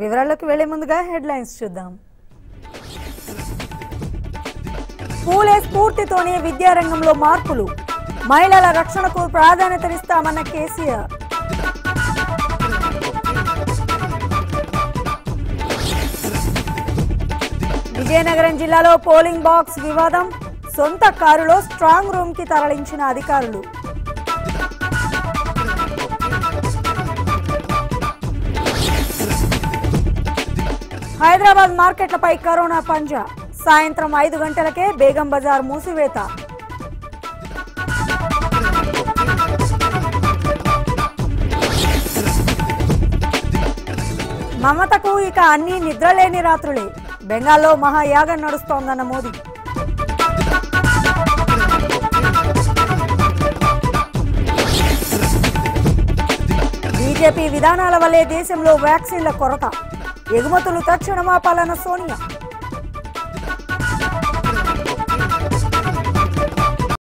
వివరాల్లోకి వెళ్లే ముందుగా హెడ్లైన్స్ చూద్దాం పూలే స్ఫూర్తితోనే విద్యారంగంలో మార్పులు మహిళల రక్షణకు ప్రాధాన్యతనిస్తామన్న కేసీఆర్ విజయనగరం జిల్లాలో పోలింగ్ బాక్స్ వివాదం సొంత కారులో స్ట్రాంగ్ రూమ్ కి తరలించిన అధికారులు హైదరాబాద్ మార్కెట్లపై కరోనా పంజా సాయంత్రం ఐదు గంటలకే బేగం బజార్ మూసివేత మమతకు ఇక అన్ని నిద్రలేని రాత్రులే బెంగాల్లో మహాయాగం నడుస్తోందన్న మోదీ బీజేపీ విధానాల వల్లే దేశంలో వ్యాక్సిన్ల కొరత ఎగుమతులు తక్షణమాపాలన్న సోనియా